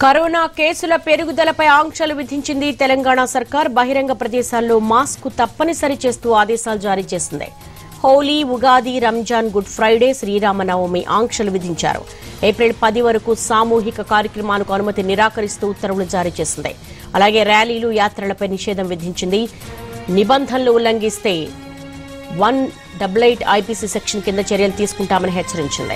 corona కేసుల పెరుగుదలపై ఆంక్షలు విధించింది తెలంగాణ సర్కార్ బహిరంగ ప్రదేశాల్లో మాస్క్ తప్పనిసరి చేస్తూ ఆదేశాలు జారీ చేసింది హోలీ ఉగాది రంజాన్ గుడ్ ఫ్రైడే శ్రీరామనవమి ఆంక్షలు విధించారు ఏప్రిల్ పది వరకు సామూహిక కార్యక్రమాలకు అనుమతి నిరాకరిస్తూ ఉత్తర్వులు జారీ చేసింది అలాగే ర్యాలీలు యాత్రలపై నిషేధం విధించింది నిబంధనలు ఉల్లంఘిస్తే one double eight IPC section కింద చర్యలు తీసుకుంటామని హెచ్చరించింది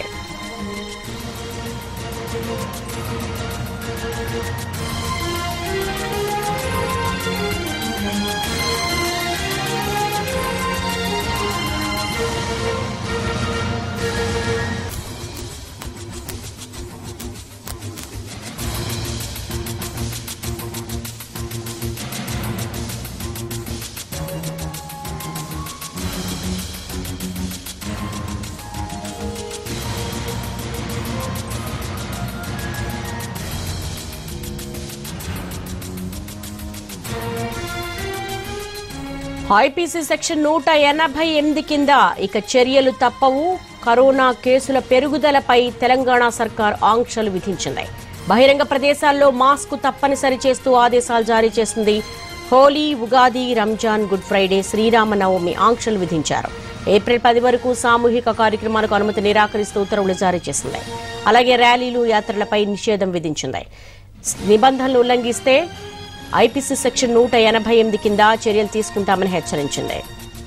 ఐపీసీ సెక్షన్ నూట ఎనభై ఎనిమిది కింద ఇక చర్యలు తప్పవు కరోనా కేసుల పెరుగుదలపై తెలంగాణ సర్కార్ ఆంక్షలు విధించింది బహిరంగ ప్రదేశాల్లో మాస్క్ తప్పనిసరి చేస్తూ ఆదేశాలు జారీ చేసింది హోలీ ఉగాది రంజాన్ గుడ్ ఫ్రైడే శ్రీరామనవమి ఆంక్షలు విధించారు ఏప్రిల్ పది వరకు సామూహిక కార్యక్రమాలకు అనుమతి నిరాకరిస్తూ ఉత్తర్వులు జారీ చేసింది అలాగే ర్యాలీలు యాత్రలపై నిషేధం విధించింది నిబంధనలు ఉల్లంఘిస్తే ఐపీసీ సెక్షన్ నూట ఎనభై ఎనిమిది కింద చర్యలు తీసుకుంటామని హెచ్చరించింది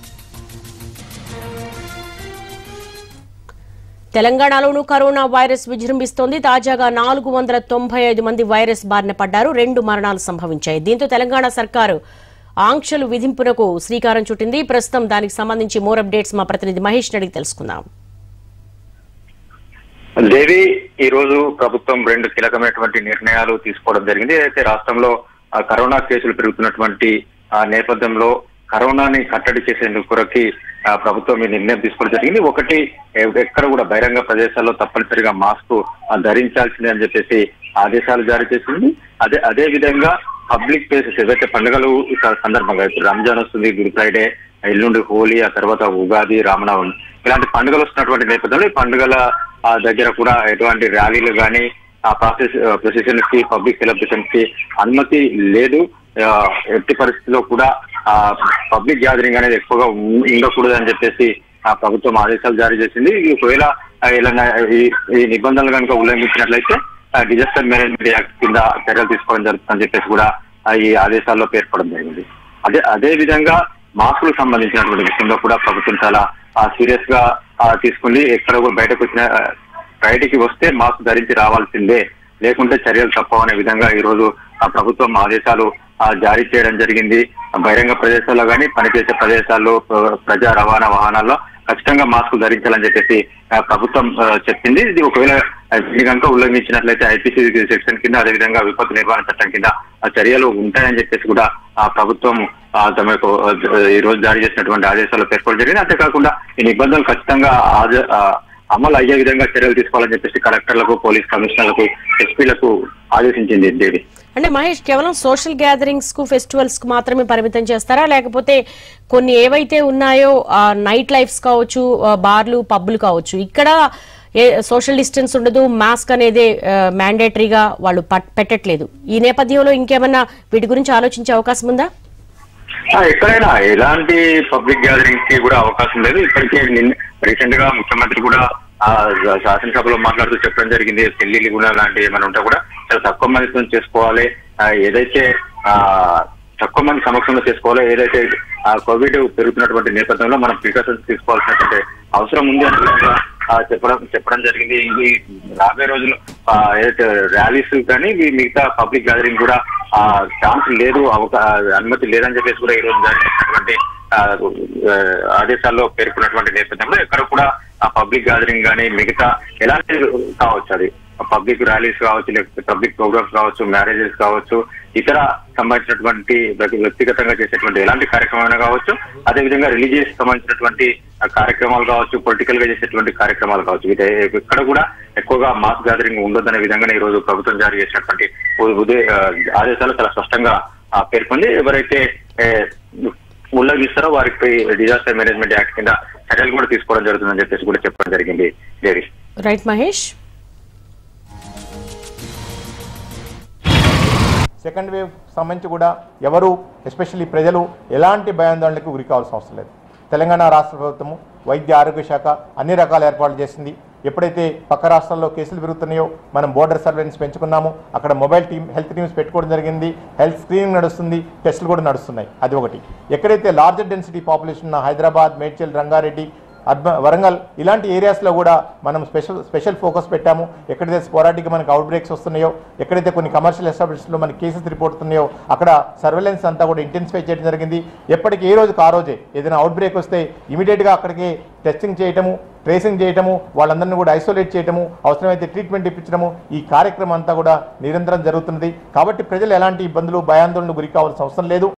తెలంగాణలోనూ కరోనా వైరస్ విజృంభిస్తోంది తాజాగా నాలుగు వందల తొంభై ఐదు మంది వైరస్ బారిన పడ్డారు రెండు మరణాలు సంభవించాయి దీంతో తెలంగాణ సర్కారు ఆంక్షలు విధింపునకు శ్రీకారం చుట్టింది ప్రస్తుతం దానికి సంబంధించి మోర్ అప్డేట్స్ మా ప్రతినిధి మహేష్ అడిగి తెలుసుకుందాం దేవి ఈ రోజు ప్రభుత్వం రెండు కీలకమైనటువంటి నిర్ణయాలు తీసుకోవడం జరిగింది అయితే రాష్ట్రంలో ఆ, కరోనా కేసులు పెరుగుతున్నటువంటి ఆ నేపథ్యంలో కరోనాని కట్టడి చేసేందుకు కొరకి ఆ, ప్రభుత్వం ఈ నిర్ణయం తీసుకోవడం జరిగింది ఒకటి ఎ- ఎక్కడ కూడా బహిరంగ ప్రదేశాల్లో తప్పనిసరిగా మాస్క్ ఆ, ధరించాల్సిందే అని చెప్పేసి ఆదేశాలు జారీ చేసింది అదే అదే విధంగా పబ్లిక్ ప్లేసెస్ ఏవైతే పండుగలు ఇక సందర్భంగా ఇప్పుడు రంజాన్ వస్తుంది గుడ్ ఫ్రైడే ఎల్లుండి హోలీ ఆ తర్వాత ఉగాది రామనవమి ఇలాంటి పండుగలు వస్తున్నటువంటి నేపథ్యంలో ఈ పండుగల ఆ, దగ్గర కూడా ఎటువంటి ర్యాలీలు కానీ ఆ ప్రాసెస్ ప్రొసెషన్స్ కి పబ్లిక్ సెలబ్రేషన్స్ కి అనుమతి లేదు ఆ, ఎట్టి పరిస్థితుల్లో కూడా ఆ పబ్లిక్ గ్యాదరింగ్ అనేది ఎక్కువగా ఉం- ఉండకూడదు అని చెప్పేసి ఆ ప్రభుత్వం ఆదేశాలు జారీ చేసింది ఇది ఒకవేళ ఆ, ఇలా ఈ ఈ నిబంధనలు కనుక ఉల్లంఘించినట్లయితే డిజాస్టర్ మేనేజ్మెంట్ యాక్ట్ కింద చర్యలు తీసుకోవడం జరుగుతుందని చెప్పేసి కూడా ఆ, ఈ ఆదేశాల్లో పేర్కొనడం జరిగింది అదే అదే విధంగా మాస్కులకు సంబంధించినటువంటి విషయంలో కూడా ప్రభుత్వం చాలా సీరియస్ గా ఆ, తీసుకుంది ఎక్కడ కూడా బయటకు వచ్చిన ఆ, బయటికి వస్తే మాస్క్ ధరించి రావాల్సిందే లేకుంటే చర్యలు తప్పవనే విధంగా ఈ రోజు ఆ ప్రభుత్వం ఆదేశాలు ఆ, జారీ చేయడం జరిగింది బహిరంగ ప్రదేశాల్లో కానీ పనిచేసే ప్రదేశాల్లో ప్ర- ప్రజా రవాణా వాహనాల్లో ఖచ్చితంగా మాస్క్ ధరించాలని చెప్పేసి ఆ, ప్రభుత్వం ఆ, చెప్పింది ఇది ఒకవేళ ఇది కనుక ఉల్లంఘించినట్లయితే ఐపీసీ సెక్షన్ కింద అదేవిధంగా విపత్తు నిర్వహణ చట్టం కింద ఆ చర్యలు ఉంటాయని చెప్పేసి కూడా ఆ ప్రభుత్వం ఆ, తమకు ఆ, ఈ రోజు జారీ చేసినటువంటి ఆదేశాలు పేర్కొనడం జరిగింది అంతేకాకుండా ఈ నిబంధనలు ఖచ్చితంగా ఆజ- ఆ, అమలు అయ్యే విధంగా చర్యలు తీసుకోవాలని చెప్పేసి కలెక్టర్లకు పోలీస్ కమిషనర్లకు ఎస్పీలకు ఆదేశించింది దేవి అంటే మహేష్ కేవలం సోషల్ గ్యాదరింగ్స్ కు ఫెస్టివల్స్ కు మాత్రమే పరిమితం చేస్తారా లేకపోతే కొన్ని ఏవైతే ఉన్నాయో నైట్ లైఫ్స్ కావచ్చు ఆ, బార్లు పబ్బులు కావచ్చు ఇక్కడ ఏ సోషల్ డిస్టెన్స్ ఉండదు మాస్క్ అనేది మ్యాండేటరీగా వాళ్ళు పట్- పెట్టట్లేదు ఈ నేపథ్యంలో ఇంకేమన్నా వీటి గురించి ఆలోచించే అవకాశం ఉందా ఆ, ఎక్కడైనా ఎలాంటి పబ్లిక్ గ్యాదరింగ్ కి కూడా అవకాశం లేదు ఇప్పటికే నిన్న రీసెంట్ గా ముఖ్యమంత్రి కూడా ఆ, శాసనసభలో మాట్లాడుతూ చెప్పడం జరిగింది పెళ్లిళ్ళు కూడా లాంటి ఏమైనా ఉంటే కూడా చాలా తక్కువ మందితో చేసుకోవాలి ఆ, ఏదైతే ఆ తక్కువ మంది సమక్షంలో చేసుకోవాలో ఏదైతే ఆ కోవిడ్ పెరుగుతున్నటువంటి నేపథ్యంలో మనం ప్రికాషన్స్ తీసుకోవాల్సినటువంటి అవసరం ఉంది అని కూడా, ఆ, చెప్పడం చెప్పడం జరిగింది ఇది రాబోయే రోజులు ఆ, ఏదైతే ర్యాలీస్ కానీ ఈ మిగతా పబ్లిక్ గ్యాదరింగ్ కూడా ఆ ఛాన్స్ లేదు అవకా అనుమతి లేదని చెప్పేసి కూడా ఈ రోజు జారీ చేసినటువంటి ఆ, ఆ, ఆదేశాల్లో పేర్కొన్నటువంటి నేపథ్యంలో ఎక్కడ కూడా ఆ పబ్లిక్ గ్యాదరింగ్ కానీ మిగతా ఎలాంటి కావచ్చు అది పబ్లిక్ ర్యాలీస్ కావచ్చు లేకపోతే పబ్లిక్ ప్రోగ్రామ్స్ కావచ్చు మ్యారేజెస్ కావచ్చు ఇతర సంబంధించినటువంటి వ్యక్తి- వ్యక్తిగతంగా చేసేటువంటి ఎలాంటి కార్యక్రమం కావచ్చు అదేవిధంగా రిలీజియస్ సంబంధించినటువంటి ఆ, కార్యక్రమాలు కావచ్చు పొలిటికల్ గా చేసేటువంటి కార్యక్రమాలు కావచ్చు వీటి ఇక్కడ కూడా ఎక్కువగా మాస్ గ్యాదరింగ్ ఉండొద్దనే విధంగా ఈ రోజు ప్రభుత్వం జారీ చేసినటువంటి ఉ- ఉదయ ఆ, ఆదేశాలు చాలా స్పష్టంగా ఆ, పేర్కొంది ఎవరైతే ఏ, ఉల్లంఘిస్తారో వారికి డిజాస్టర్ మేనేజ్మెంట్ యాక్ట్ కింద చర్యలు కూడా తీసుకోవడం జరుగుతుందని చెప్పేసి కూడా చెప్పడం జరిగింది Devi right Mahesh second wave సంబంధించి కూడా ఎవరు ఎస్పెషల్లీ ప్రజలు ఎలాంటి భయాందోళనకు గురి కావాల్సిన అవసరం లేదు తెలంగాణ రాష్ట్ర ప్రభుత్వము వైద్య ఆరోగ్య శాఖ అన్ని రకాల ఏర్పాట్లు చేసింది ఎప్పుడైతే పక్క రాష్ట్రాల్లో కేసులు పెరుగుతున్నాయో మనం బోర్డర్ సర్వేలెన్స్ పెంచుకున్నాము అక్కడ మొబైల్ టీమ్ హెల్త్ టీమ్స్ పెట్టుకోవడం జరిగింది హెల్త్ స్క్రీనింగ్ నడుస్తుంది టెస్టులు కూడా నడుస్తున్నాయి అది ఒకటి ఎక్కడైతే లార్జర్ డెన్సిటీ పాపులేషన్ ఉన్న హైదరాబాద్ మేడ్చల్ రంగారెడ్డి అర్బ వరంగల్ ఇలాంటి ఏరియాస్లో కూడా మనం స్పెషల్ స్పెషల్ ఫోకస్ పెట్టాము ఎక్కడైతే స్పోరాటిక్గా మనకి అవుట్ బ్రేక్స్ వస్తున్నాయో ఎక్కడైతే కొన్ని కమర్షియల్ ఎస్టాబ్లిష్లో మనకి కేసెస్ రిపోర్ట్ అవుతున్నాయో అక్కడ సర్వేలెన్స్ అంతా కూడా ఇంటెన్సిఫై చేయడం జరిగింది ఎప్పటికి ఏ రోజుకి ఆ రోజే ఏదైనా అవుట్ బ్రేక్ వస్తే ఇమీడియట్గా అక్కడికి టెస్టింగ్ చేయటము ట్రేసింగ్ చేయటము వాళ్ళందరినీ కూడా ఐసోలేట్ చేయటము అవసరమైతే ట్రీట్మెంట్ ఇప్పించడము ఈ కార్యక్రమం అంతా కూడా నిరంతరం జరుగుతున్నది కాబట్టి ప్రజలు ఎలాంటి ఇబ్బందులు భయాందోళనకు గురి కావాల్సిన అవసరం లేదు